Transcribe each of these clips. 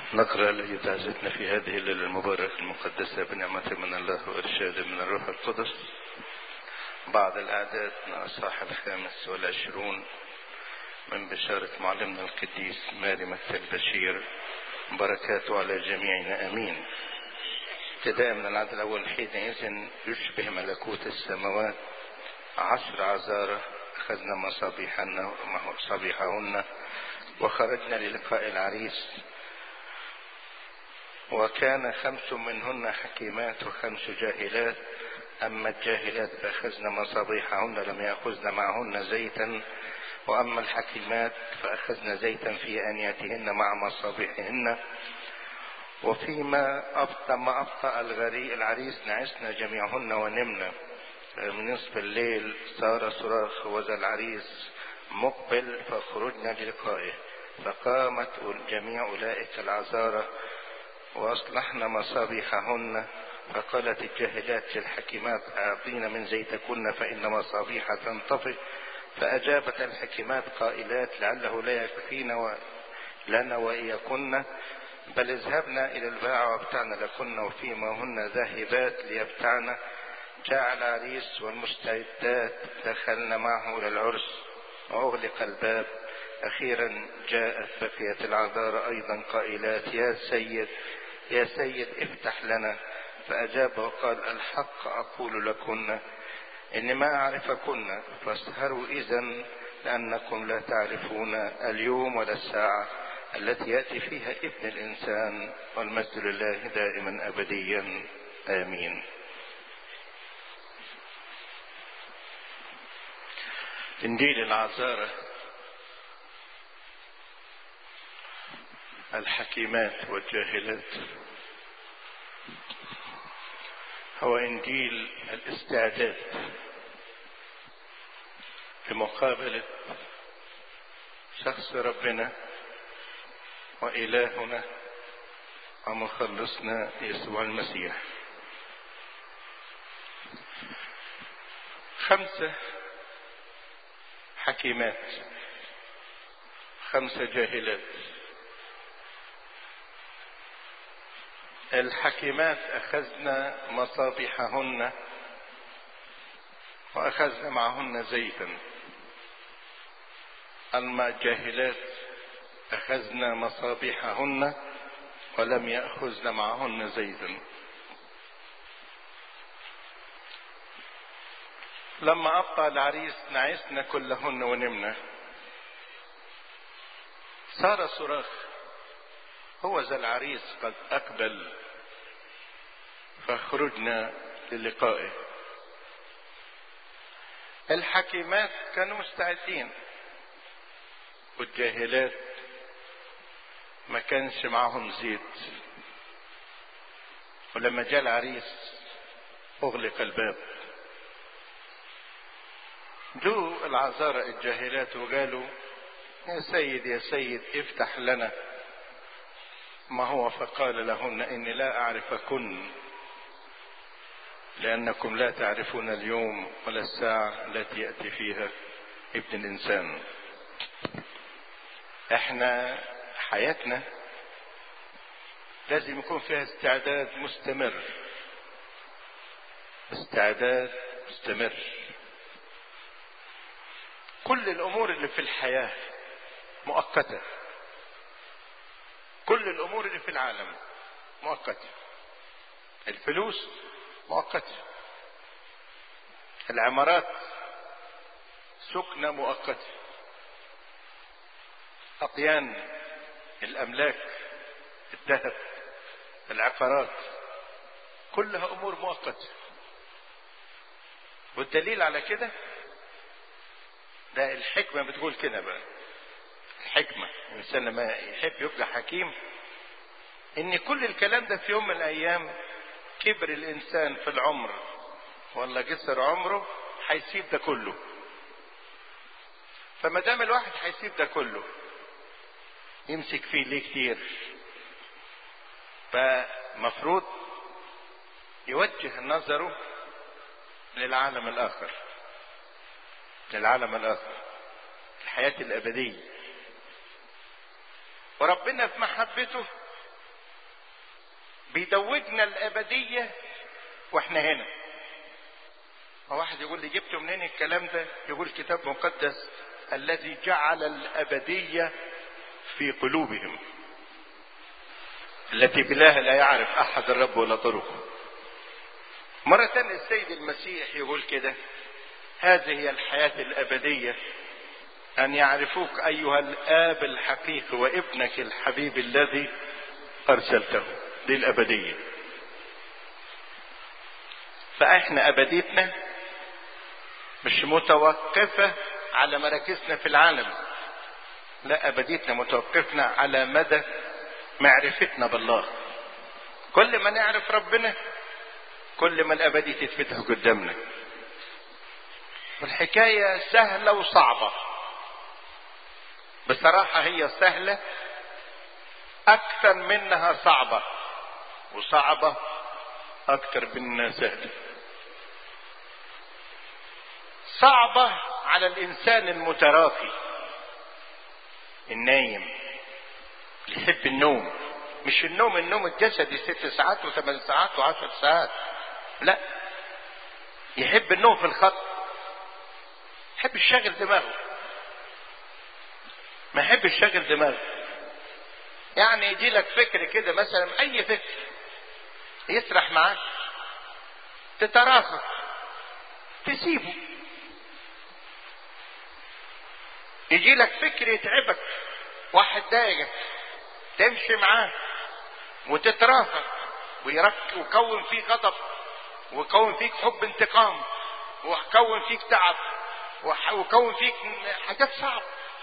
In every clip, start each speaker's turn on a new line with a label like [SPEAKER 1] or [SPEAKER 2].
[SPEAKER 1] نقرأ الذي تعزتنا في هذه الليلة المباركة المقدسة بنعمة من الله وإرشاد من الروح القدس بعض الأعداد من الأصحاح الخامس والعشرون من بشارة معلمنا القديس ماري مكة البشير بركاته على جميعنا أمين ابتداء من العدد الأول حينئذ يشبه ملكوت السماوات عشر عذارة أخذنا مصابيحهن مصابيحهن وخرجنا للقاء العريس وكان خمس منهن حكيمات وخمس جاهلات أما الجاهلات فأخذن مصابيحهن لم يأخذن معهن زيتا وأما الحكيمات فأخذن زيتا في آنيتهن مع مصابيحهن وفيما أبطأ ما أبطأ الغري العريس نعسنا جميعهن ونمنا من نصف الليل صار صراخ وذا العريس مقبل فخرجنا للقائه فقامت جميع أولئك العذارى وأصلحنا مصابيحهن فقالت الجاهلات للحكيمات أعطينا من زيتكن فإن مصابيح تنطفئ فأجابت الحكيمات قائلات لعله لا يكفينا لنا وإياكن بل اذهبنا إلى الباع وابتعنا لكن وفيما هن ذاهبات ليبتعن جاء العريس والمستعدات دخلنا معه إلى العرس وأغلق الباب أخيرا جاءت بقية العذارى أيضا قائلات يا سيد يا سيد افتح لنا فأجاب وقال الحق أقول لكن إني ما أعرفكن فاسهروا إذا لأنكم لا تعرفون اليوم ولا الساعة التي يأتي فيها ابن الإنسان والمجد لله دائما أبديا آمين إنجيل العذارى الحكيمات والجاهلات هو انجيل الاستعداد لمقابله شخص ربنا والهنا ومخلصنا يسوع المسيح خمسه حكيمات خمسه جاهلات الحكيمات أخذن مصابيحهن وأخذن معهن زيتا أما الجاهلات أخذن مصابيحهن ولم يأخذن معهن زيتا لما أبطأ العريس نعسنا كلهن ونمنا صار صراخ هو ذا العريس قد أقبل فخرجنا للقائه الحكيمات كانوا مستعدين والجاهلات ما كانش معهم زيت ولما جاء العريس أغلق الباب جو العذارى الجاهلات وقالوا يا سيد يا سيد افتح لنا ما هو فقال لهن اني لا اعرفكن لانكم لا تعرفون اليوم ولا الساعه التي ياتي فيها ابن الانسان احنا حياتنا لازم يكون فيها استعداد مستمر استعداد مستمر كل الامور اللي في الحياه مؤقته كل الامور اللي في العالم مؤقته الفلوس مؤقته العمارات سكنة مؤقتة أطيان الأملاك الذهب العقارات كلها أمور مؤقتة والدليل على كده ده الحكمة بتقول كده بقى الحكمة الإنسان لما يحب يبقى حكيم إن كل الكلام ده في يوم من الأيام كبر الإنسان في العمر ولا قصر عمره هيسيب ده كله فما دام الواحد هيسيب ده كله يمسك فيه ليه كتير فمفروض يوجه نظره للعالم الآخر للعالم الآخر الحياة الأبدية وربنا في محبته بيدوجنا الابديه واحنا هنا واحد يقول لي جبته منين الكلام ده يقول كتاب مقدس الذي جعل الابديه في قلوبهم التي بلاها لا يعرف احد الرب ولا طرقه مرة تانية السيد المسيح يقول كده هذه هي الحياة الأبدية أن يعرفوك أيها الآب الحقيقي وابنك الحبيب الذي أرسلته دي الأبدية فإحنا أبديتنا مش متوقفة على مراكزنا في العالم لا أبديتنا متوقفنا على مدى معرفتنا بالله كل ما نعرف ربنا كل ما الأبدية تتفتح قدامنا والحكاية سهلة وصعبة بصراحة هي سهلة أكثر منها صعبة وصعبة أكثر منها سهلة صعبة على الإنسان المتراخي النايم اللي يحب النوم مش النوم النوم الجسدي ست ساعات وثمان ساعات وعشر ساعات لا يحب النوم في الخط يحب يشغل دماغه ما يحب يشغل دماغه يعني يجي لك فكر كده مثلا اي فكر يسرح معاك تتراخى تسيبه يجي لك فكر يتعبك واحد ضايقك تمشي معاه وتتراخى ويرك ويكون فيك غضب ويكون فيك حب انتقام ويكون فيك تعب ويكون فيك حاجات صعبة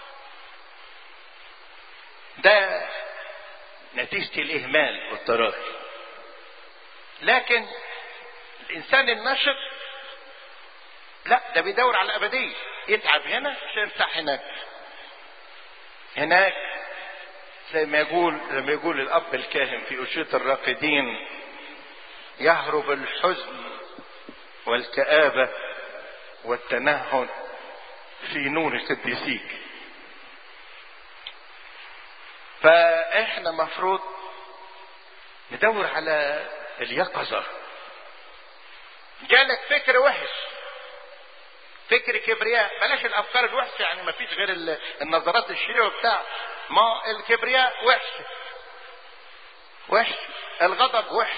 [SPEAKER 1] ده نتيجة الإهمال والتراخي لكن الإنسان النشط لا ده بيدور على الأبدية يتعب هنا عشان يرتاح هناك هناك زي ما يقول زي ما يقول الأب الكاهن في أشرطة الراقدين يهرب الحزن والكآبة والتنهد في نور قديسيك فاحنا مفروض ندور على اليقظة جالك فكر وحش فكر كبرياء بلاش الافكار الوحشه يعني ما فيش غير النظرات الشريره وبتاع ما الكبرياء وحش وحش الغضب وحش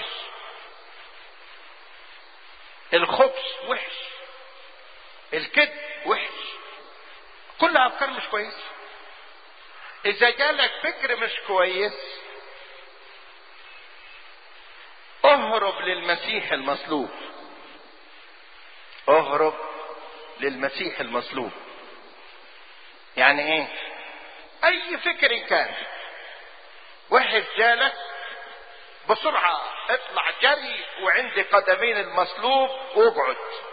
[SPEAKER 1] الخبث وحش الكذب وحش كلها افكار مش كويسه اذا جالك فكر مش كويس اهرب للمسيح المصلوب اهرب للمسيح المصلوب يعني ايه اي فكر كان وحش جالك بسرعة اطلع جري وعند قدمين المصلوب واقعد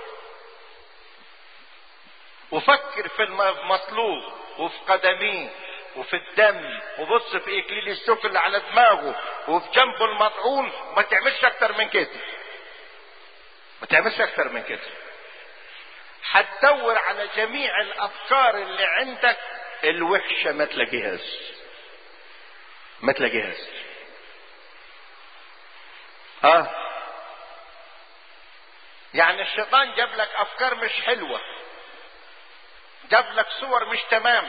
[SPEAKER 1] وفكر في المصلوب وفي قدميه وفي الدم وبص في اكليل السكر اللي على دماغه وفي جنبه المطعون ما تعملش اكتر من كده ما تعملش اكتر من كده هتدور على جميع الافكار اللي عندك الوحشه ما تلاقيهاش ما تلاقيهاش اه يعني الشيطان جاب لك افكار مش حلوه جاب لك صور مش تمام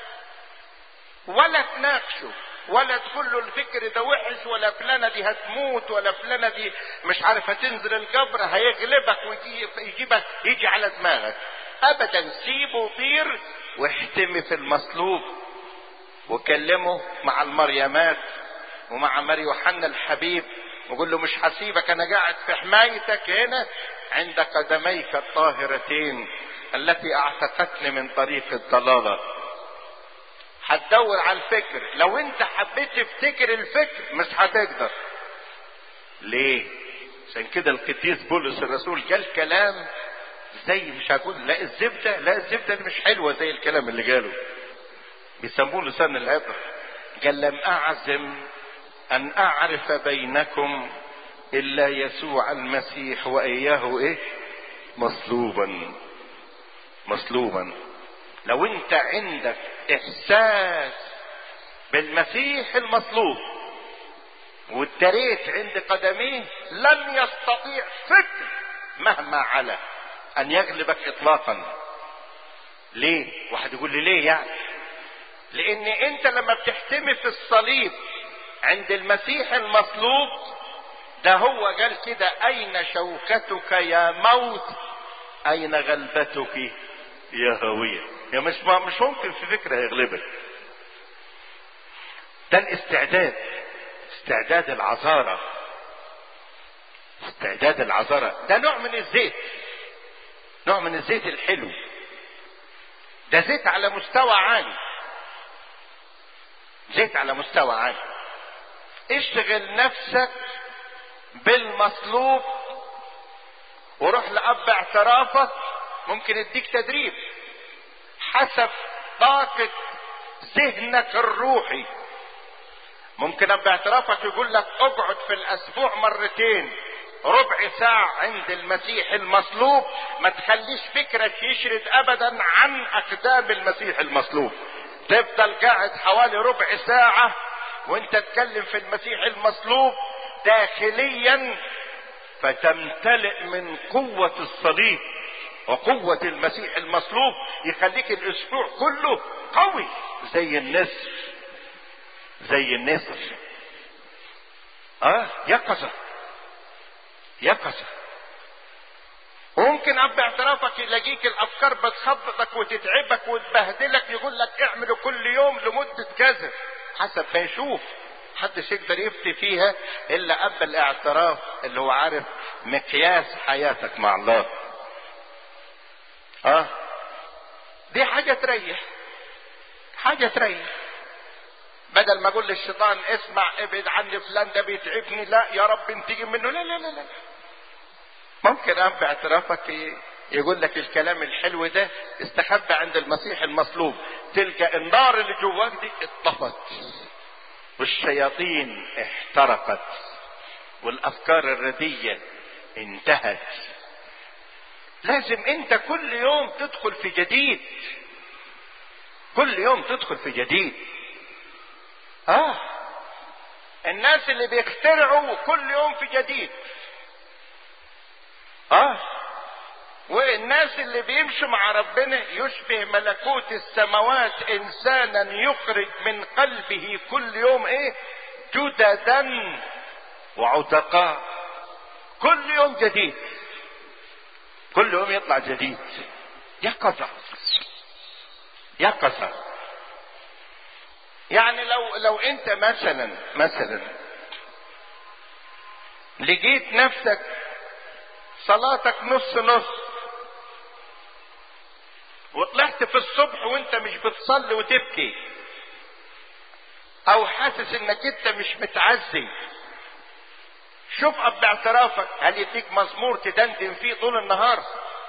[SPEAKER 1] ولا تناقشه ولا تقول له الفكر ده وحش ولا فلانه دي هتموت ولا فلانه دي مش عارف هتنزل القبر هيغلبك ويجيبك يجي على دماغك ابدا سيبه طير واحتمي في المصلوب وكلمه مع المريمات ومع ماري يوحنا الحبيب وقول له مش هسيبك انا قاعد في حمايتك هنا عند قدميك الطاهرتين التي اعتقتني من طريق الضلاله هتدور على الفكر لو انت حبيت تفتكر الفكر مش هتقدر ليه عشان كده القديس بولس الرسول قال كلام زي مش هقول لا الزبدة لا الزبدة دي مش حلوة زي الكلام اللي قاله بيسموه لسان العبر قال لم أعزم أن أعرف بينكم إلا يسوع المسيح وإياه إيه مصلوبا مصلوبا لو انت عندك احساس بالمسيح المصلوب واتريت عند قدميه لن يستطيع فكر مهما علا ان يغلبك اطلاقا ليه واحد يقول لي ليه يعني لان انت لما بتحتمي في الصليب عند المسيح المصلوب ده هو قال كده اين شوكتك يا موت اين غلبتك يا هوية يا مش مش ممكن في فكرة يغلبك ده الاستعداد استعداد العذارة استعداد العذارة ده نوع من الزيت نوع من الزيت الحلو ده زيت على مستوى عالي زيت على مستوى عالي اشغل نفسك بالمطلوب وروح لأب اعترافك ممكن يديك تدريب حسب طاقة ذهنك الروحي ممكن اب اعترافك يقول لك اقعد في الاسبوع مرتين ربع ساعة عند المسيح المصلوب ما تخليش فكرك يشرد ابدا عن اقدام المسيح المصلوب تفضل قاعد حوالي ربع ساعة وانت تتكلم في المسيح المصلوب داخليا فتمتلئ من قوة الصليب وقوة المسيح المصلوب يخليك الاسبوع كله قوي زي النسر زي النسر اه يقظة يقظة وممكن اب اعترافك يلاقيك الافكار بتخبطك وتتعبك وتبهدلك يقول لك اعمله كل يوم لمدة كذا حسب ما يشوف محدش يقدر يفتي فيها الا اب الاعتراف اللي هو عارف مقياس حياتك مع الله اه دي حاجة تريح حاجة تريح بدل ما اقول للشيطان اسمع ابعد عني فلان ده بيتعبني لا يا رب انتقم منه لا لا لا لا ممكن اب اعترافك يقول لك الكلام الحلو ده استخبى عند المسيح المصلوب تلقى النار اللي جواك دي اتطفت والشياطين احترقت والافكار الردية انتهت لازم انت كل يوم تدخل في جديد كل يوم تدخل في جديد اه الناس اللي بيخترعوا كل يوم في جديد اه والناس اللي بيمشوا مع ربنا يشبه ملكوت السماوات انسانا يخرج من قلبه كل يوم ايه جددا وعتقاء كل يوم جديد كل يوم يطلع جديد يقظة يقظة يعني لو لو انت مثلا مثلا لقيت نفسك صلاتك نص نص وطلعت في الصبح وانت مش بتصلي وتبكي او حاسس انك انت مش متعزي شوف اب اعترافك هل يديك مزمور تدندن فيه طول النهار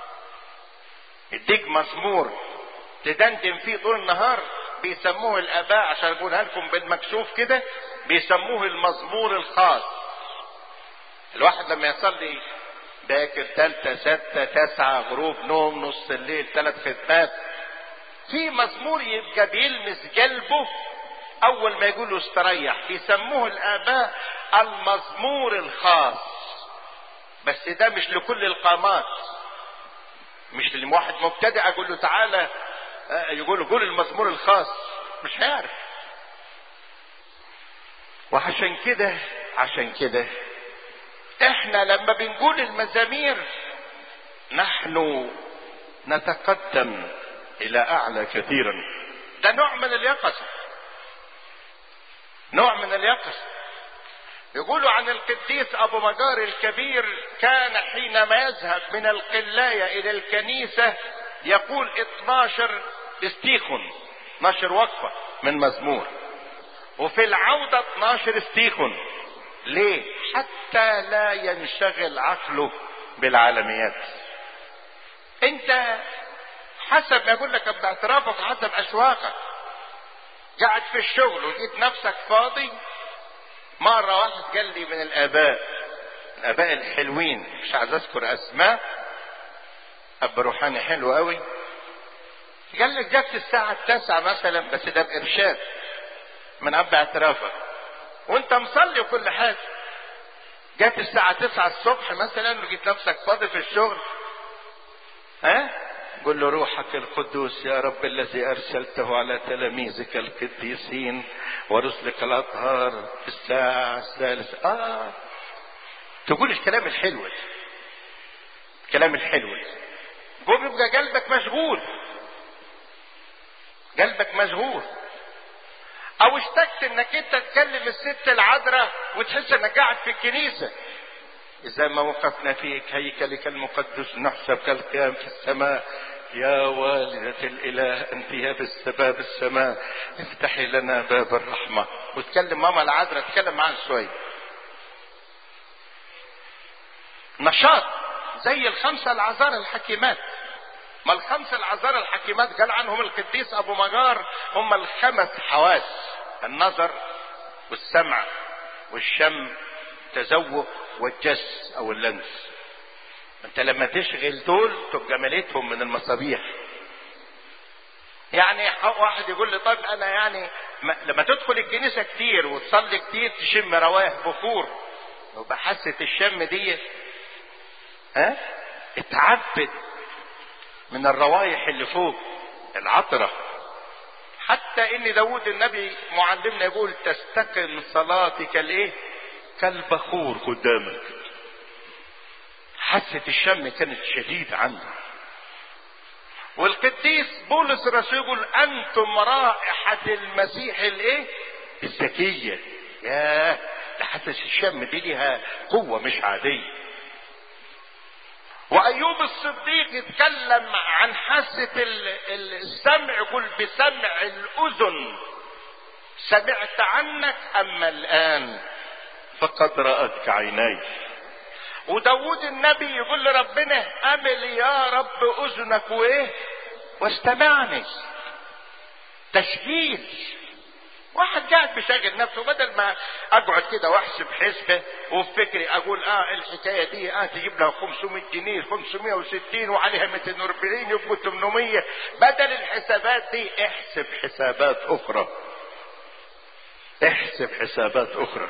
[SPEAKER 1] يديك مزمور تدندن فيه طول النهار بيسموه الاباء عشان اقولها لكم بالمكشوف كده بيسموه المزمور الخاص الواحد لما يصلي باكر تالتة ستة تسعة غروب نوم نص الليل ثلاث خدمات في مزمور يبقى بيلمس قلبه اول ما يقولوا استريح بيسموه الاباء المزمور الخاص بس ده مش لكل القامات مش لواحد مبتدئ اقول له تعالى يقول قول المزمور الخاص مش هيعرف وعشان كده عشان كده احنا لما بنقول المزامير نحن نتقدم الى اعلى كثيرا ده نوع من اليقظه نوع من اليقظه يقولوا عن القديس ابو مجار الكبير كان حينما يذهب من القلايه الى الكنيسه يقول 12 استيخن 12 وقفه من مزمور وفي العوده 12 استيخن ليه حتى لا ينشغل عقله بالعالميات انت حسب ما يقول لك باعترافك حسب اشواقك قاعد في الشغل ولقيت نفسك فاضي مرة واحد قال لي من الآباء الآباء الحلوين مش عايز أذكر أسماء أب روحاني حلو قوي قال لك جت الساعة التاسعة مثلا بس ده بإرشاد من أب اعترافك وانت مصلي وكل حاجة جات الساعة تسعة الصبح مثلا ولقيت نفسك فاضي في الشغل ها قل له روحك القدوس يا رب الذي ارسلته على تلاميذك القديسين ورسلك الاطهار في الساعة الثالثة اه تقول الكلام الحلو ده الكلام الحلو ده قوم يبقى قلبك مشغول قلبك مشغول او اشتقت انك انت تكلم الست العذراء وتحس انك قاعد في الكنيسه اذا ما وقفنا فيك هيكلك المقدس نحسب كالقيام في السماء يا والدة الإله أنت يا باب السماء افتحي لنا باب الرحمة وتكلم ماما العذراء تكلم معاها شوية نشاط زي الخمسة العذارى الحكيمات ما الخمسة العذارى الحكيمات قال عنهم القديس أبو مجار هم الخمس حواس النظر والسمع والشم التذوق والجس أو اللمس انت لما تشغل دول تبقى مليتهم من المصابيح يعني واحد يقول لي طيب انا يعني لما تدخل الكنيسة كتير وتصلي كتير تشم روائح بخور يبقى حاسة الشم دي ها اتعبد من الروائح اللي فوق العطرة حتى ان داود النبي معلمنا يقول تستقم صلاتك الايه كالبخور قدامك حاسة الشم كانت شديدة عنده والقديس بولس الرسول يقول انتم رائحة المسيح الايه الذكية ياه ده حاسة الشم دي ليها قوة مش عادية وايوب الصديق يتكلم عن حاسة السمع يقول بسمع الاذن سمعت عنك اما الان فقد رأتك عيني وداود النبي يقول لربنا امل يا رب اذنك وايه واستمعني تشغيل واحد قاعد بيشغل نفسه بدل ما اقعد كده واحسب حسبه وفي فكري اقول اه الحكايه دي اه تجيب لها 500 جنيه 560 وعليها 240 يبقوا 800 بدل الحسابات دي احسب حسابات اخرى احسب حسابات اخرى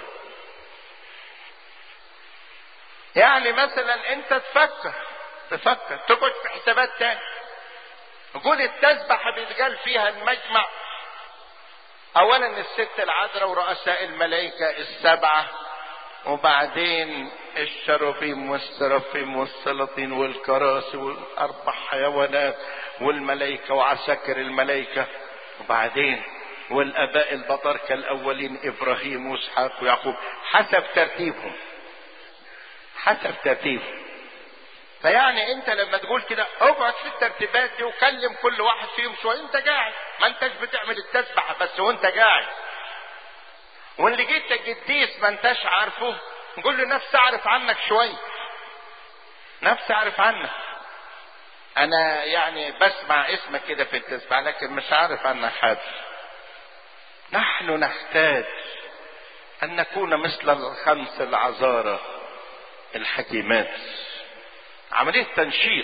[SPEAKER 1] يعني مثلا انت تفكر تفكر تقعد في حسابات تاني قول التسبحة بيتقال فيها المجمع اولا الست العذراء ورؤساء الملائكة السبعة وبعدين الشرفيم والسرافيم والسلاطين والكراسي والاربع حيوانات والملائكة وعساكر الملائكة وبعدين والاباء البطاركة الاولين ابراهيم واسحاق ويعقوب حسب ترتيبهم حسب ترتيبهم فيعني انت لما تقول كده اقعد في الترتيبات دي وكلم كل واحد فيهم شويه انت قاعد ما انتش بتعمل التسبحه بس وانت قاعد واللي جيت قديس ما انتش عارفه قول له نفسي اعرف عنك شويه نفسي اعرف عنك انا يعني بسمع اسمك كده في التسبحه لكن مش عارف عنك حاجه نحن نحتاج ان نكون مثل الخمس العذارى الحكيمات عملية تنشيط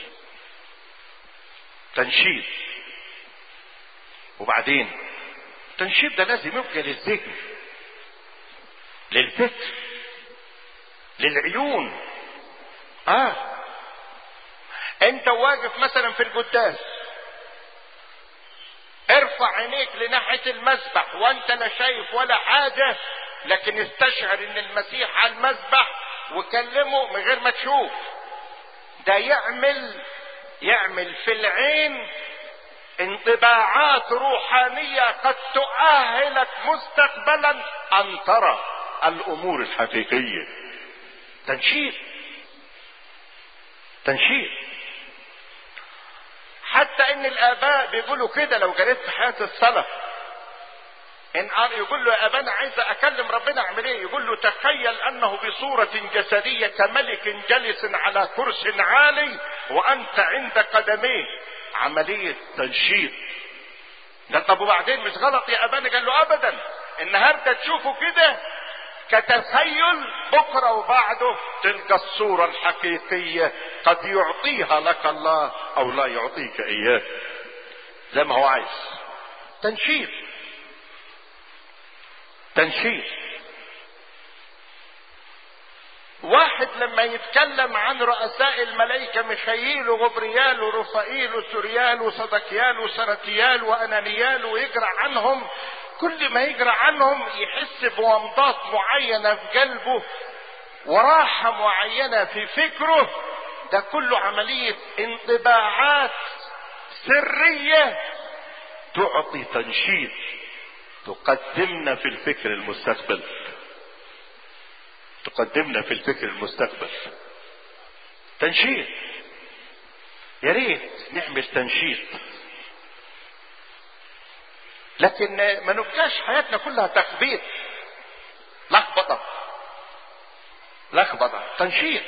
[SPEAKER 1] تنشيط وبعدين التنشيط ده لازم يبقى للذهن للفكر للعيون اه انت واقف مثلا في القداس ارفع عينيك لناحية المسبح وانت لا شايف ولا حاجة لكن استشعر ان المسيح على المسبح وكلمه من غير ما تشوف ده يعمل يعمل في العين انطباعات روحانية قد تؤهلك مستقبلا ان ترى الامور الحقيقية تنشيط تنشيط حتى ان الاباء بيقولوا كده لو جريت في حياة الصلاة ان يقول له يا ابانا عايز اكلم ربنا اعمل ايه يقول له تخيل انه بصورة جسدية كملك جالس على كرس عالي وانت عند قدميه عملية تنشيط قال طب وبعدين مش غلط يا ابانا قال له ابدا النهارده تشوفه كده كتخيل بكره وبعده تلك الصورة الحقيقية قد يعطيها لك الله او لا يعطيك اياه زي ما هو عايز تنشيط تنشيط واحد لما يتكلم عن رؤساء الملائكة ميخائيل وغبريال ورفائيل وسوريال وصدقيال وسرتيال وأنانيال ويقرأ عنهم كل ما يقرأ عنهم يحس بومضات معينة في قلبه وراحة معينة في فكره ده كله عملية انطباعات سرية تعطي تنشيط تقدمنا في الفكر المستقبل تقدمنا في الفكر المستقبل تنشيط يا ريت نعمل تنشيط لكن ما نبقاش حياتنا كلها تخبيط لخبطه لخبطه تنشيط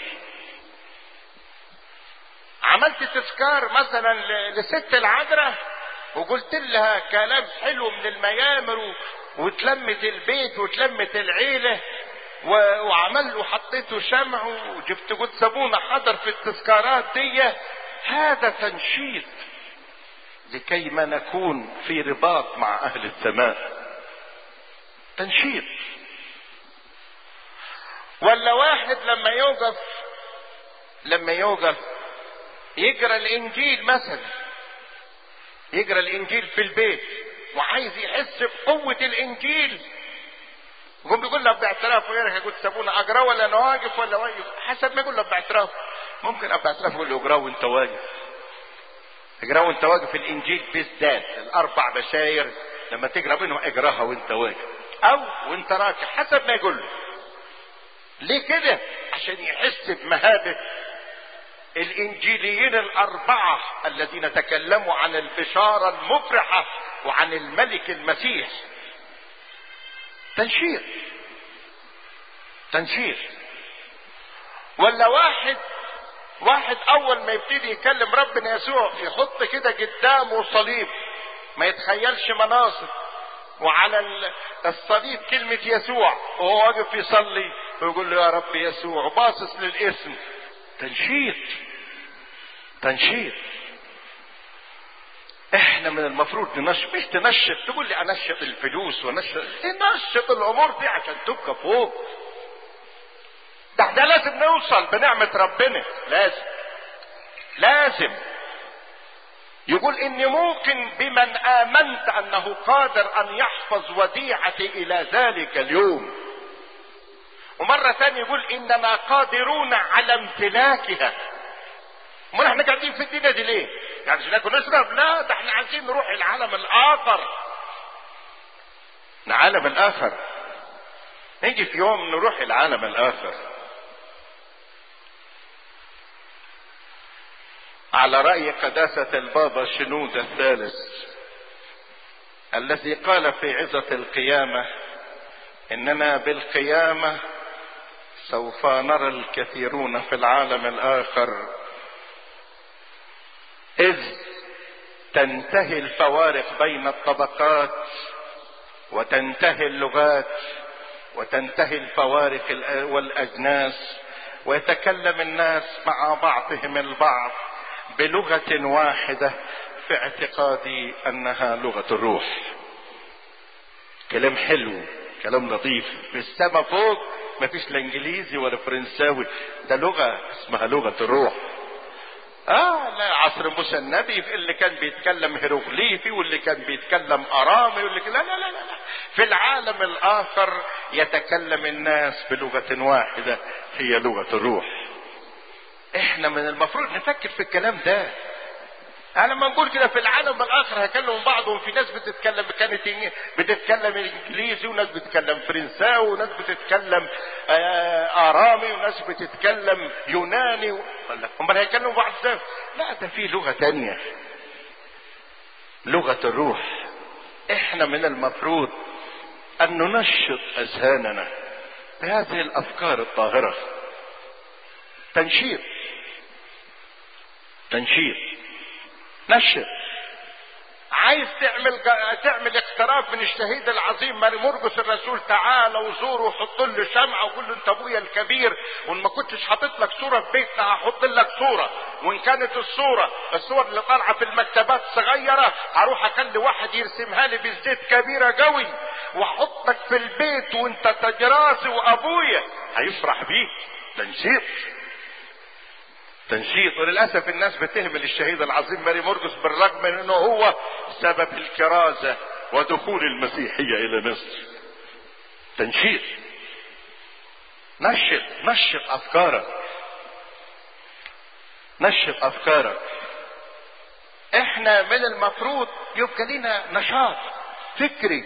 [SPEAKER 1] عملت تذكار مثلا لست العذراء وقلت لها كلام حلو من الميامر وتلمت البيت وتلمت العيله وعمل وحطيته شمع وجبت جود صابونه حضر في التذكارات دي هذا تنشيط لكي ما نكون في رباط مع اهل السماء تنشيط ولا واحد لما يوقف لما يوقف يقرا الانجيل مثلا يقرا الانجيل في البيت وعايز يحس بقوه الانجيل يقوم بيقول له باعتراف ويرك يقول سابونا اقرا ولا انا واقف ولا واقف حسب ما يقول له باعتراف ممكن ابو اعتراف يقول له اقرا وانت واقف اقرا وانت واقف الانجيل بالذات الاربع بشاير لما تقرا بينهم اقراها وانت واقف او وانت راكع حسب ما يقول له ليه كده عشان يحس بمهابه الانجيليين الاربعه الذين تكلموا عن البشاره المفرحه وعن الملك المسيح تنشير تنشير ولا واحد واحد اول ما يبتدي يكلم ربنا يسوع يحط كده قدامه صليب ما يتخيلش مناصب وعلى الصليب كلمة يسوع وهو واقف يصلي ويقول له يا رب يسوع وباصص للاسم تنشيط تنشيط احنا من المفروض ننشط مش تنشط تقول لي انشط الفلوس ونشط ننشط الامور دي عشان تبقى فوق ده احنا لازم نوصل بنعمة ربنا لازم لازم يقول اني ممكن بمن امنت انه قادر ان يحفظ وديعتي الى ذلك اليوم ومرة ثانية يقول اننا قادرون على امتلاكها امال احنا قاعدين في الدنيا دي ليه؟ يعني عشان ناكل نشرب؟ لا ده احنا عايزين نروح العالم الاخر. العالم الاخر. نيجي في يوم نروح العالم الاخر. على رأي قداسة البابا شنود الثالث الذي قال في عظة القيامة إننا بالقيامة سوف نرى الكثيرون في العالم الآخر إذ تنتهي الفوارق بين الطبقات وتنتهي اللغات وتنتهي الفوارق والأجناس ويتكلم الناس مع بعضهم البعض بلغة واحدة في اعتقادي أنها لغة الروح كلام حلو كلام لطيف في السماء فوق ما فيش لا انجليزي ولا فرنساوي ده لغة اسمها لغة الروح اه لا عصر موسى النبي اللي كان بيتكلم هيروغليفي واللي كان بيتكلم ارامي واللي لا لا لا لا في العالم الاخر يتكلم الناس بلغة واحدة هي لغة الروح احنا من المفروض نفكر في الكلام ده انا لما نقول كده في العالم الاخر هيكلموا بعضهم في ناس بتتكلم كانت بتتكلم انجليزي وناس بتتكلم فرنساوي وناس بتتكلم ارامي وناس بتتكلم يوناني ولا هم هيكلموا بعض ازاي لا ده في لغه تانية لغه الروح احنا من المفروض ان ننشط اذهاننا بهذه الافكار الطاهره تنشيط تنشيط نشط عايز تعمل تعمل اقتراب من الشهيد العظيم ماري مرقس الرسول تعالى وزوره وحط له شمعه وقول له انت ابويا الكبير وان ما كنتش حاطط لك صوره في بيتنا هحط لك صوره وان كانت الصوره الصور اللي طالعه في المكتبات صغيره هروح اخلي واحد يرسمها لي بالزيت كبيره قوي واحطك في البيت وانت تجراسي وابويا هيفرح بيك تنشيط تنشيط وللاسف الناس بتهمل الشهيد العظيم ماري مرقس بالرغم من انه هو سبب الكرازه ودخول المسيحيه الى مصر تنشيط نشط نشط افكارك نشط افكارك احنا من المفروض يبقى لنا نشاط فكري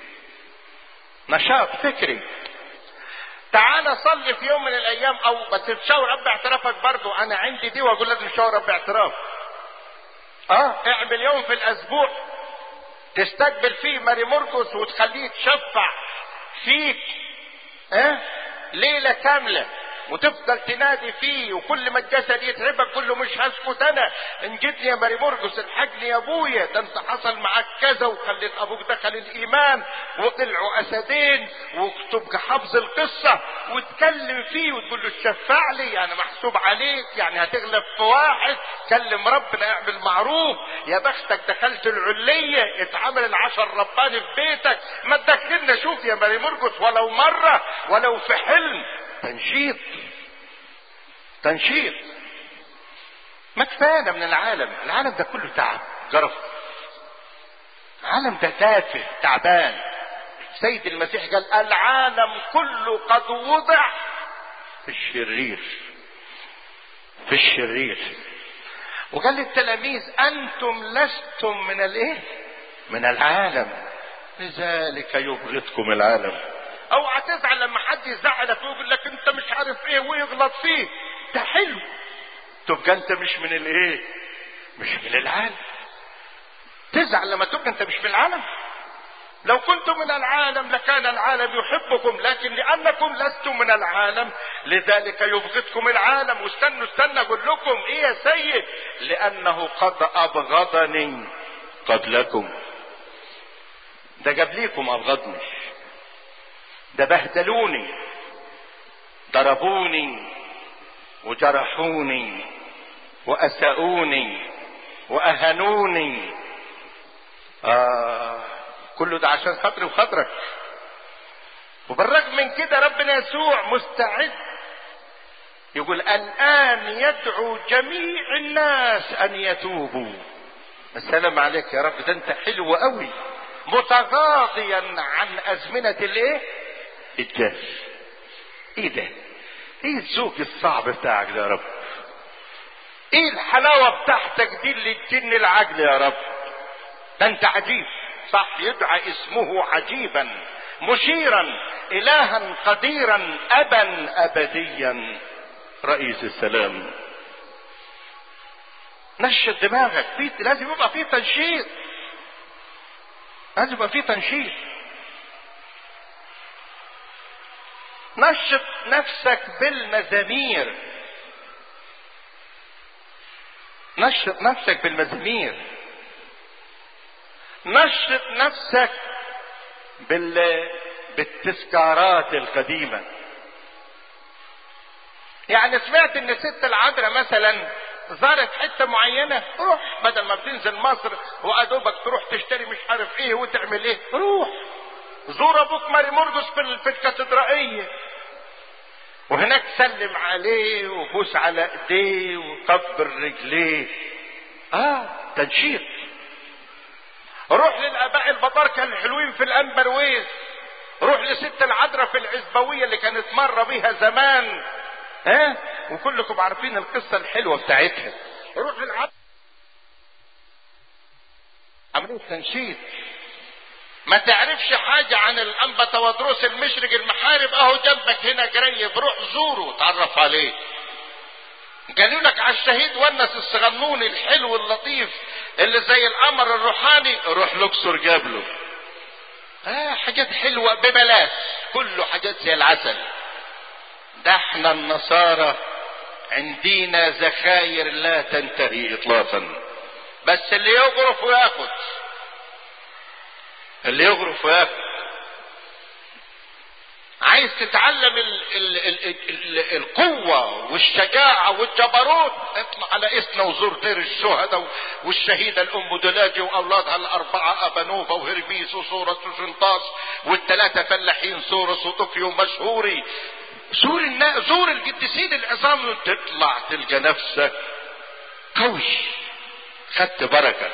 [SPEAKER 1] نشاط فكري تعال صلي في يوم من الايام او بس تشاور رب اعترافك برضو انا عندي دي واقول لازم تشاور رب اعتراف اه اعمل يوم في الاسبوع تستقبل فيه ماري مرقس وتخليه يتشفع فيك اه ليلة كاملة وتفضل تنادي فيه وكل ما الجسد يتعبك كله مش هسكت انا انجدني يا ماري مرقس الحقني يا ابويا ده انت حصل معاك كذا وخليت ابوك دخل الايمان وطلعوا اسدين وتبقى حافظ القصه وتكلم فيه وتقول له تشفع لي يعني محسوب عليك يعني هتغلب في واحد كلم ربنا اعمل معروف يا بختك دخلت العليه اتعمل العشر رباني في بيتك ما تدخلنا شوف يا ماري مرقس ولو مره ولو في حلم تنشيط تنشيط ما كفانا من العالم العالم ده كله تعب جرف العالم ده تافه تعبان سيد المسيح قال العالم كله قد وضع في الشرير في الشرير وقال للتلاميذ انتم لستم من الايه من العالم لذلك يبغضكم العالم اوعى تزعل لما حد يزعلك ويقول لك انت مش عارف ايه ويغلط فيه ده حلو تبقى انت مش من الايه مش من العالم تزعل لما تبقى انت مش من العالم لو كنتم من العالم لكان العالم يحبكم لكن لانكم لستم من العالم لذلك يبغضكم العالم واستنوا استنى اقول لكم ايه يا سيد لانه قد ابغضني قبلكم ده قبليكم ابغضني ده بهدلوني ضربوني وجرحوني واساؤوني واهانوني آه كله ده عشان خاطري وخاطرك وبالرغم من كده ربنا يسوع مستعد يقول الان يدعو جميع الناس ان يتوبوا السلام عليك يا رب ده انت حلو قوي متغاضيا عن ازمنه الايه الجهل ايه ده ايه الذوق الصعب بتاعك ده يا رب ايه الحلاوه بتاعتك دي اللي تجن العجل يا رب ده انت عجيب صح يدعى اسمه عجيبا مشيرا الها قديرا ابا ابديا رئيس السلام نشط دماغك في لازم يبقى في تنشيط لازم يبقى في تنشيط نشط نفسك بالمزامير نشط نفسك بالمزامير نشط نفسك بال بالتذكارات القديمه يعني سمعت ان ست العذراء مثلا زارت حته معينه روح بدل ما بتنزل مصر وادوبك تروح تشتري مش عارف ايه وتعمل ايه روح زور ابوك ماري مرقس في في الكاتدرائيه وهناك سلم عليه وبوس على ايديه وكبر رجليه اه تنشيط روح للاباء البطاركه الحلوين في الانبرويز روح لست العذراء في العزبويه اللي كانت مره بيها زمان ها وكلكم عارفين القصه الحلوه بتاعتها روح للعذراء عمليه تنشيط ما تعرفش حاجة عن الأنبا تودروس المشرق المحارب أهو جنبك هنا قريب روح زوره تعرف عليه قالوا لك على الشهيد ونس الصغنون الحلو اللطيف اللي زي القمر الروحاني روح لوكسور جاب له آه حاجات حلوة ببلاش كله حاجات زي العسل ده احنا النصارى عندنا ذخاير لا تنتهي اطلاقا بس اللي يغرف وياخد اللي يغرف وياكل عايز تتعلم ال ال ال ال القوة والشجاعة والجبروت اطلع على اسنا وزور دير الشهداء والشهيدة الأم دلاجي وأولادها الأربعة أبانوفا وهربيس وصورة وشنطاس والثلاثة فلاحين سورس وطوكيو مشهوري زور النا... زور القديسين العظام وتطلع تلقى نفسك قوي خدت بركه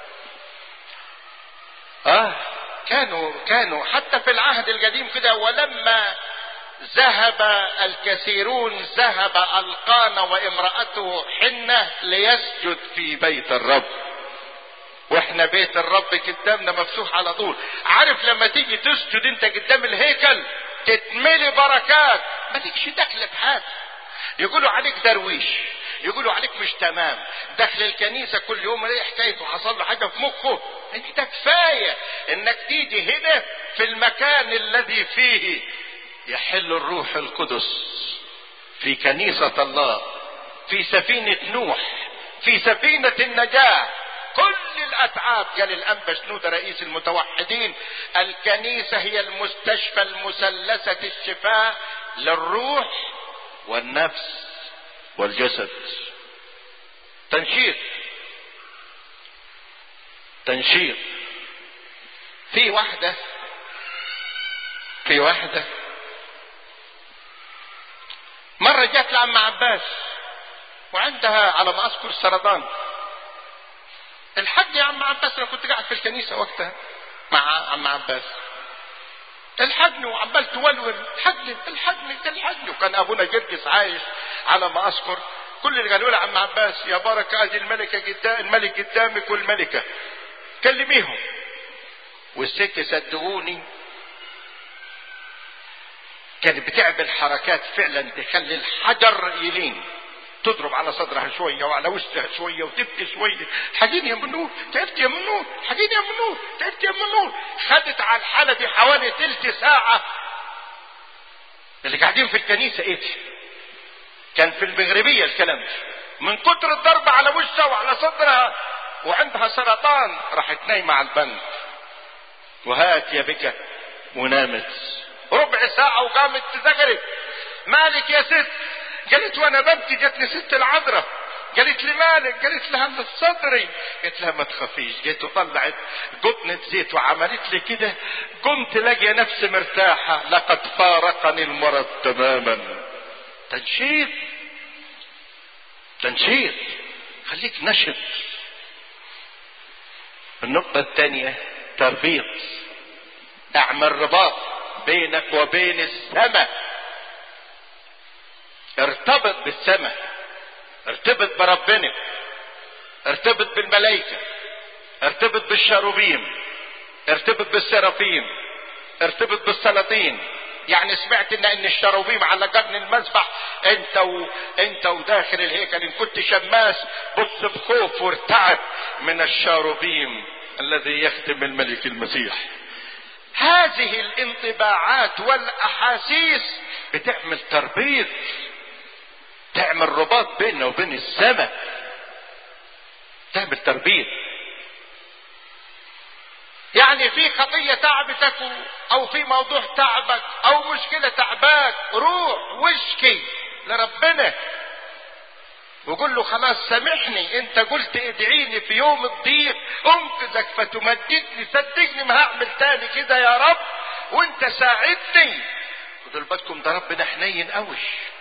[SPEAKER 1] اه كانوا كانوا حتى في العهد القديم كده ولما ذهب الكثيرون ذهب القان وامرأته حنة ليسجد في بيت الرب واحنا بيت الرب قدامنا مفتوح على طول عارف لما تيجي تسجد انت قدام الهيكل تتملي بركات مالكش دخل بحاجه يقولوا عليك درويش يقولوا عليك مش تمام داخل الكنيسه كل يوم الاقي حكايته حصل له حاجه في مخه انت كفايه انك تيجي هنا في المكان الذي فيه يحل الروح القدس في كنيسه الله في سفينه نوح في سفينه النجاه كل الاتعاب قال الانبا شنودة رئيس المتوحدين الكنيسة هي المستشفى المثلثة الشفاء للروح والنفس والجسد تنشيط تنشيط في واحدة في واحدة مرة جات لعم عباس وعندها على ما اذكر سرطان الحج يا عم عباس انا كنت قاعد في الكنيسه وقتها مع عم عباس الحجني وعمال تولول الحجني الحجني الحجني وكان ابونا جرجس عايش على ما اذكر كل اللي قالوا له عم عباس يا بركه ادي الملكه قدام الملك قدامك والملكه كلميهم والست صدقوني كانت بتعمل حركات فعلا تخلي الحجر يلين تضرب على صدرها شوية وعلى وشها شوية وتبكي شوية حاجين يا منور تعبت يا منور حاجين يا منور تعبت يا منور خدت على الحالة دي حوالي تلت ساعة اللي قاعدين في الكنيسة ايه كان في المغربية الكلام ده من كتر الضرب على وشها وعلى صدرها وعندها سرطان راحت نايمة على البند وهات يا بكى ونامت ربع ساعة وقامت تزغرب مالك يا ست قالت وانا ببكي جاتني ست العذراء قالت لي مالك قالت لها في صدري قالت لها ما تخافيش جيت وطلعت قطنة زيت وعملت لي كده قمت لاقي نفسي مرتاحة لقد فارقني المرض تماما تنشيط تنشيط خليك نشط النقطة الثانية تربيط اعمل رباط بينك وبين السماء ارتبط بالسماء ارتبط بربنا ارتبط بالملائكة ارتبط بالشاروبيم ارتبط بالسرافيم ارتبط بالسلاطين يعني سمعت ان ان الشاروبيم على قرن المذبح انت و... انت وداخل الهيكل ان كنت شماس بص بخوف وارتعب من الشاروبيم الذي يخدم الملك المسيح هذه الانطباعات والاحاسيس بتعمل تربيط تعمل رباط بيننا وبين السماء تعمل تربيط يعني في خطية تعبتك او في موضوع تعبك او مشكلة تعباك روح واشكي لربنا وقول له خلاص سامحني انت قلت ادعيني في يوم الضيق انقذك فتمددني صدقني ما هعمل تاني كده يا رب وانت ساعدني ودول بالكم ده ربنا حنين قوي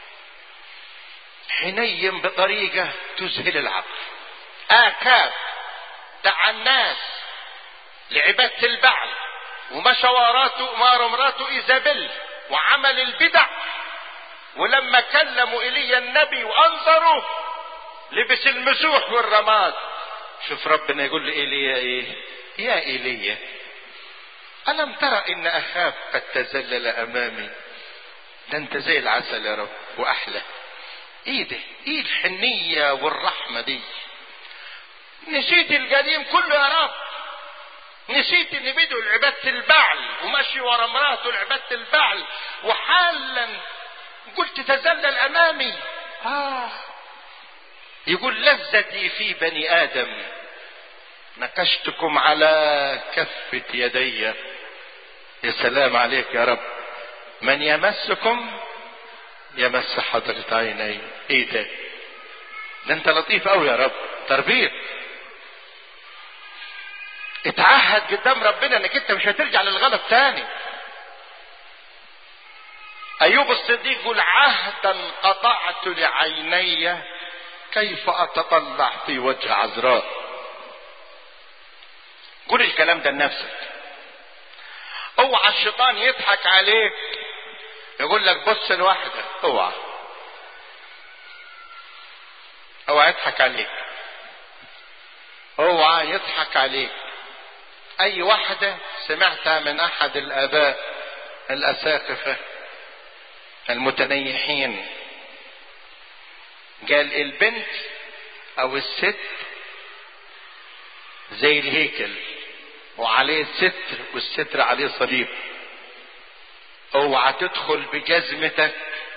[SPEAKER 1] حنين بطريقة تذهل العقل آكاب دعا الناس لعبادة البعل ومشى وراته ومار مراته إيزابيل وعمل البدع ولما كلموا إيليا النبي وأنظروا لبس المسوح والرماد شوف ربنا يقول لإيليا إيه يا إيليا ألم ترى إن أخاف قد تزلل أمامي ده أنت زي العسل يا رب وأحلى ايه ده ايه الحنية والرحمة دي نسيت القديم كله يا رب نسيت ان بدوا لعبادة البعل ومشي ورا مراته لعبادة البعل وحالا قلت تزلل امامي آه يقول لذتي في بني ادم نكشتكم على كفة يدي يا سلام عليك يا رب من يمسكم يمس حضرة عيني ايه ده ده انت لطيف قوي يا رب تربيط اتعهد قدام ربنا انك انت مش هترجع للغلط تاني ايوب الصديق يقول عهدا قطعت لعيني كيف اتطلع في وجه عذراء قول الكلام ده لنفسك اوعى الشيطان يضحك عليك يقول لك بص لوحدك اوعى اوعى يضحك عليك اوعى يضحك عليك اي واحدة سمعتها من احد الاباء الاساقفة المتنيحين قال البنت او الست زي الهيكل وعليه ستر والستر عليه صليب اوعى تدخل بجزمتك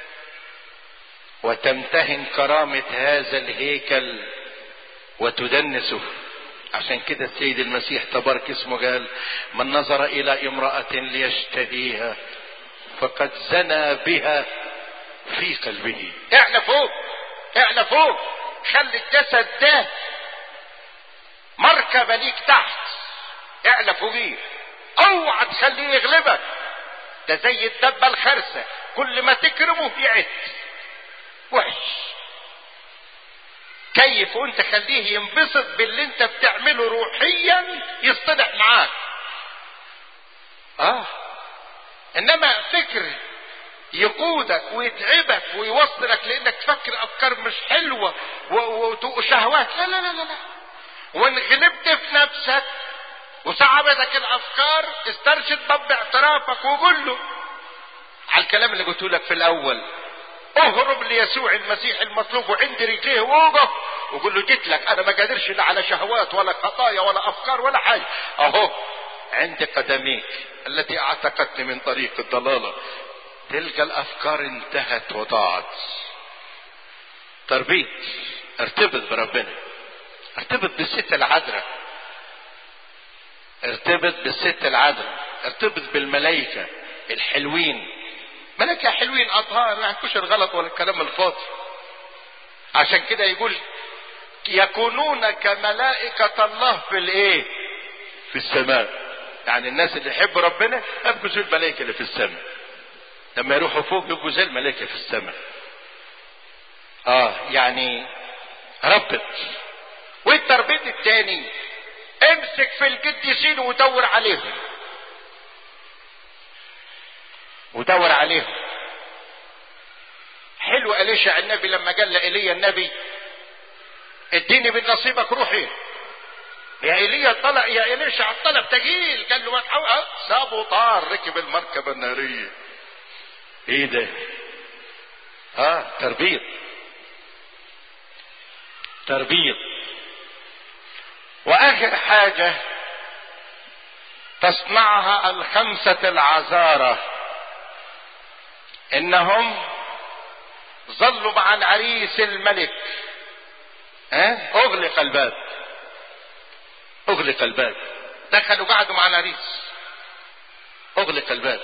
[SPEAKER 1] وتمتهن كرامة هذا الهيكل وتدنسه عشان كده السيد المسيح تبارك اسمه قال من نظر الى امرأة ليشتهيها فقد زنى بها في قلبه اعلى فوق اعلى فوق خلي الجسد ده مركبة ليك تحت اعلى فوقيه اوعى تخليه يغلبك ده زي الدبة الخرسة كل ما تكرمه يعد وحش كيف وانت خليه ينبسط باللي انت بتعمله روحيا يصطلح معاك اه انما فكر يقودك ويتعبك ويوصلك لانك تفكر افكار مش حلوه وشهوات لا لا لا لا, لا. وان غلبت في نفسك وصعبتك الافكار استرشد باب اعترافك وقول له على الكلام اللي قلته لك في الاول اهرب ليسوع المسيح المطلوب وعند رجليه ووقف وقول له جيت لك انا ما قادرش لا على شهوات ولا خطايا ولا افكار ولا حاجه اهو عند قدميك التي اعتقتني من طريق الضلاله تلك الافكار انتهت وضاعت تربيت ارتبط بربنا ارتبط بالست العذراء ارتبط بالست العذراء ارتبط بالملائكه الحلوين ملائكه حلوين اطهار ما يحكوش الغلط ولا الكلام الفاضي عشان كده يقول يكونون كملائكة الله في الايه في السماء يعني الناس اللي يحبوا ربنا يبقوا زي الملائكة اللي في السماء لما يروحوا فوق يبقوا زي الملائكة في السماء اه يعني ربط والتربيط الثاني امسك في القديسين ودور عليهم ودور عليهم حلو أليشع النبي لما قال لإيليا النبي اديني من نصيبك روحي يا ايليا طلع يا إليشع الطلب تقيل قال له ما تحاول سابه طار ركب المركبة النارية ايه ده اه تربيط تربيط واخر حاجة تصنعها الخمسة العذارة انهم ظلوا مع العريس الملك ها اغلق الباب اغلق الباب دخلوا قعدوا مع العريس اغلق الباب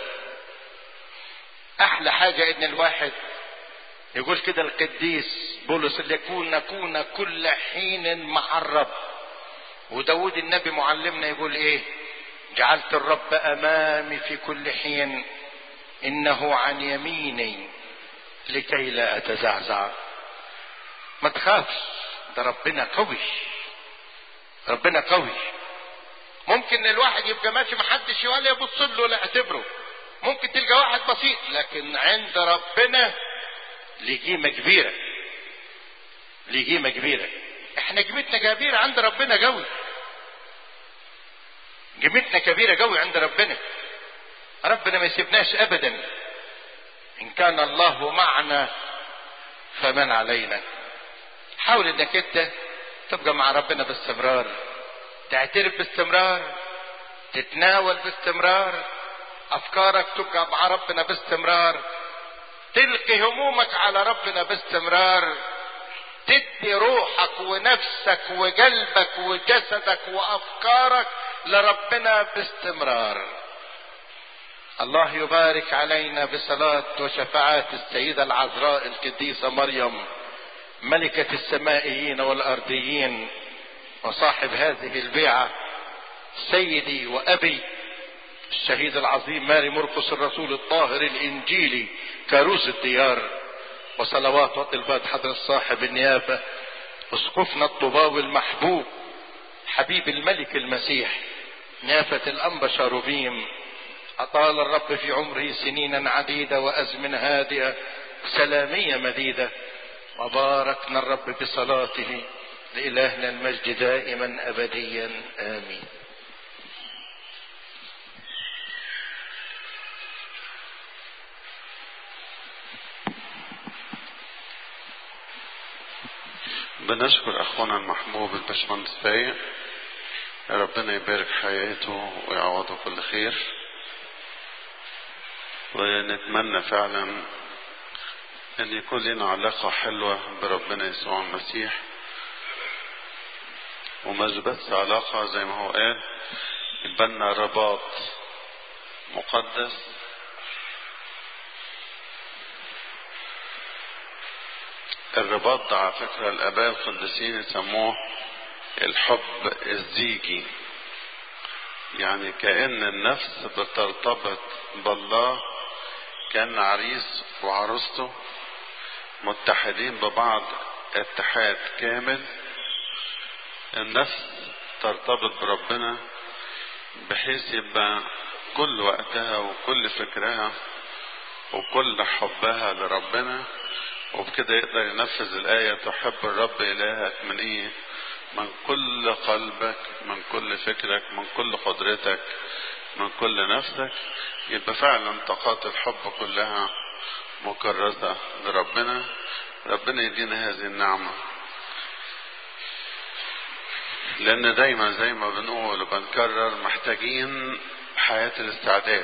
[SPEAKER 1] احلى حاجة ان الواحد يقول كده القديس بولس اللي يكون نكون كل حين مع الرب وداود النبي معلمنا يقول ايه جعلت الرب امامي في كل حين انه عن يميني لكي لا اتزعزع ما تخافش ده ربنا قوي ربنا قوي ممكن الواحد يبقى ماشي محدش ولا يبص له ولا يعتبره ممكن تلقى واحد بسيط لكن عند ربنا ليه قيمه كبيره ليه قيمه كبيره احنا قيمتنا كبيره عند ربنا قوي قيمتنا كبيره قوي عند ربنا ربنا ما يسيبناش ابدا ان كان الله معنا فمن علينا حاول انك انت تبقى مع ربنا باستمرار تعترف باستمرار تتناول باستمرار افكارك تبقى مع ربنا باستمرار تلقي همومك على ربنا باستمرار تدي روحك ونفسك وقلبك وجسدك وافكارك لربنا باستمرار الله يبارك علينا بصلاة وشفاعات السيدة العذراء القديسة مريم ملكة السمائيين والأرضيين وصاحب هذه البيعة سيدي وأبي الشهيد العظيم ماري مرقس الرسول الطاهر الانجيلي كاروز الديار وصلوات وطلبات حضرة صاحب النيافة اسقفنا الطباوي المحبوب حبيب الملك المسيح نافة الأنبا شاروبيم أطال الرب في عمره سنينا عديدة وأزمنة هادئة سلامية مديدة وباركنا الرب بصلاته لإلهنا المجد دائما أبديا آمين
[SPEAKER 2] بنشكر اخونا المحبوب الباشمهندس فايق ربنا يبارك حياته ويعوضه كل خير ونتمنى فعلا ان يكون لنا علاقة حلوة بربنا يسوع المسيح ومش بس علاقة زي ما هو قال يبقى لنا رباط مقدس الرباط ده على فكرة الآباء القديسين يسموه الحب الزيجي يعني كأن النفس بترتبط بالله كأن عريس وعروسته متحدين ببعض اتحاد كامل النفس ترتبط بربنا بحيث يبقى كل وقتها وكل فكرها وكل حبها لربنا وبكده يقدر ينفذ الآية تحب الرب إلهك من إيه؟ من كل قلبك من كل فكرك من كل قدرتك من كل نفسك يبقى فعلا طاقات الحب كلها مكرسة لربنا ربنا يدينا هذه النعمة لأن دايما زي ما بنقول وبنكرر محتاجين حياة الاستعداد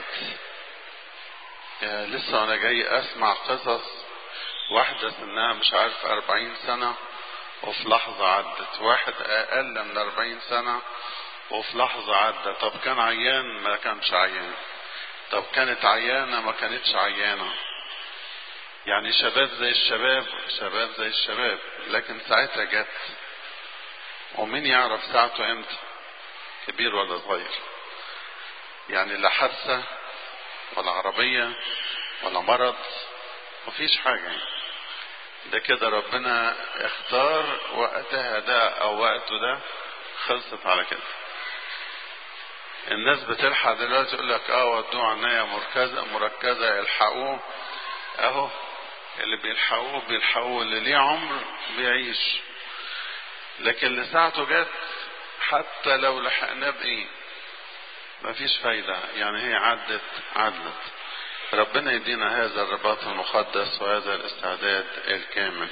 [SPEAKER 2] يعني لسه أنا جاي أسمع قصص واحدة سنها مش عارف أربعين سنة وفي لحظة عدت واحد أقل من أربعين سنة وفي لحظة عدى طب كان عيان ما كانش عيان طب كانت عيانة ما كانتش عيانة يعني شباب زي الشباب شباب زي الشباب لكن ساعتها جت ومين يعرف ساعته امتى كبير ولا صغير يعني لا حادثة ولا عربية ولا مرض مفيش حاجة يعني ده كده ربنا اختار وقتها ده او وقته ده خلصت على كده الناس بتلحق دلوقتي يقول لك اه ودوه عناية مركزة مركزة الحقوه اهو اللي بيلحقوه بيلحقوه اللي ليه عمر بيعيش لكن اللي ساعته جت حتى لو لحقناه بايه مفيش فايدة يعني هي عدت عدلت ربنا يدينا هذا الرباط المقدس وهذا الاستعداد الكامل